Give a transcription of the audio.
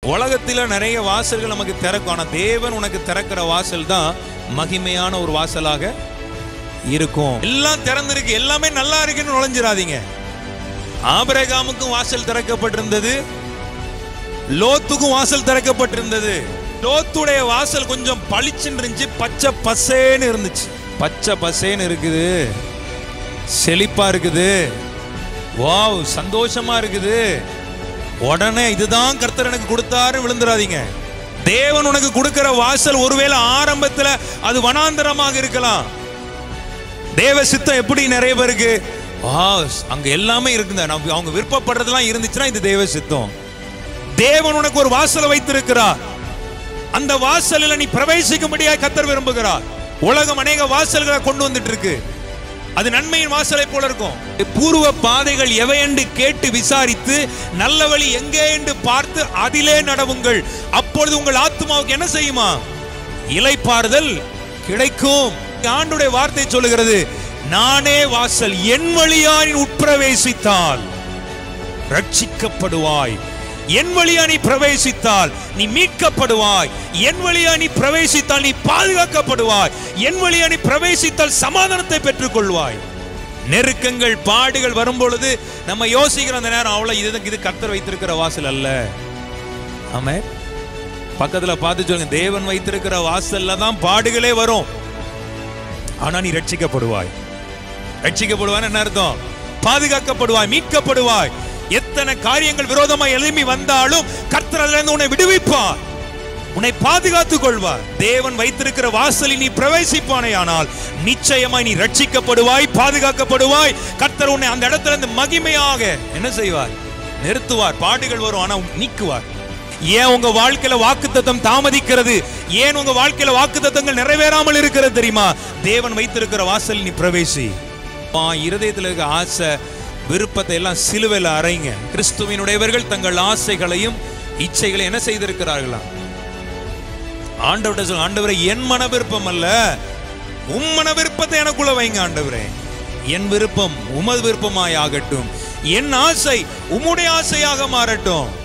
உலகத்துல நிறைய வாசல்கள் நமக்கு திறக்கும் ஆனா தேவன் உனக்கு திறக்கிற வாசல் தான் மகிமையான ஒரு வாசலாக இருக்கும் எல்லாம் திறந்திருக்கு எல்லாமே நல்லா இருக்குன்னு நுழைஞ்சிராதீங்க ஆபிரகாமுக்கும் வாசல் திறக்கப்பட்டிருந்தது லோத்துக்கும் வாசல் திறக்கப்பட்டிருந்தது லோத்துடைய வாசல் கொஞ்சம் பளிச்சுன்னு இருந்துச்சு பச்சை பசேன்னு இருந்துச்சு பச்சை பசேன்னு இருக்குது செழிப்பா இருக்குது வாவ் சந்தோஷமா இருக்குது உடனே இதுதான் கர்த்தர் எனக்கு கொடுத்தாரு விழுந்துராதீங்க தேவன் உனக்கு கொடுக்கிற வாசல் ஒருவேளை ஆரம்பத்துல அது வனாந்தரமாக இருக்கலாம் தேவ சித்தம் எப்படி நிறைய பேருக்கு ஆ அங்க எல்லாமே இருக்குங்க நம்ம அவங்க விருப்பப்படுறதெல்லாம் இருந்துச்சுன்னா இது தேவ சித்தம் தேவன் உனக்கு ஒரு வாசலை வைத்திருக்கிறார் அந்த வாசலில் நீ பிரவேசிக்கும்படியாக கத்தர் விரும்புகிறார் உலகம் அநேக வாசல்களை கொண்டு வந்துட்டு இருக்கு அது நன்மையின் வாசலை போல இருக்கும் பூர்வ பாதைகள் எவை என்று கேட்டு விசாரித்து நல்ல வழி எங்கே என்று பார்த்து அதிலே நடவுங்கள் அப்பொழுது உங்கள் ஆத்மாவுக்கு என்ன செய்யுமா இலைப்பாறுதல் கிடைக்கும் ஆண்டுடைய வார்த்தை சொல்லுகிறது நானே வாசல் என் வழியா நீ உட்பிரவேசித்தால் ரட்சிக்கப்படுவாய் என் வழியா நீ பிரவேசித்தால் நீ மீட்கப்படுவாய் என் வழியா நீ பிரவேசித்தால் நீ பாதுகாக்கப்படுவாய் என் வழியா நீ பிரவேசித்தால் சமாதானத்தை பெற்றுக்கொள்வாய் நெருக்கங்கள் பாடுகள் வரும் பொழுது நம்ம யோசிக்கிற அந்த நேரம் அவ்வளவு இது இது கர்த்தர் வைத்திருக்கிற வாசல் அல்ல ஆமே பக்கத்துல பார்த்து சொல்லுங்க தேவன் வைத்திருக்கிற வாசல்ல தான் பாடுகளே வரும் ஆனா நீ ரட்சிக்கப்படுவாய் ரட்சிக்கப்படுவான்னு என்ன அர்த்தம் பாதுகாக்கப்படுவாய் மீட்கப்படுவாய் எத்தனை காரியங்கள் விரோதமாய் எழும்பி வந்தாலும் கர்த்தர் அதுல இருந்து உன்னை விடுவிப்பார் உன்னை பாதுகாத்துக் கொள்வார் தேவன் வைத்திருக்கிற வாசலில் நீ பிரவேசிப்பானே ஆனால் நிச்சயமாய் நீ ரட்சிக்கப்படுவாய் பாதுகாக்கப்படுவாய் கர்த்தர் உன்னை அந்த இடத்துல இருந்து மகிமையாக என்ன செய்வார் நிறுத்துவார் பாடுகள் வரும் ஆனா நீக்குவார் ஏன் உங்க வாழ்க்கையில வாக்குத்தத்தம் தாமதிக்கிறது ஏன் உங்க வாழ்க்கையில வாக்குத்தத்தங்கள் நிறைவேறாமல் இருக்கிறது தெரியுமா தேவன் வைத்திருக்கிற வாசல் நீ பிரவேசி பா, இருதயத்துல இருக்க ஆசை விருப்பத்தை எல்லாம் சிலுவையில் அறைங்க கிறிஸ்துவினுடையவர்கள் தங்கள் ஆசைகளையும் இச்சைகளை என்ன செய்திருக்கிறார்களா ஆண்டவர்கிட்ட சொல்ல ஆண்டவரே என் மன விருப்பம் அல்ல உம் மன விருப்பத்தை எனக்குள்ள வைங்க ஆண்டவரே என் விருப்பம் உமது விருப்பமாய் ஆகட்டும் என் ஆசை உம்முடைய ஆசையாக மாறட்டும்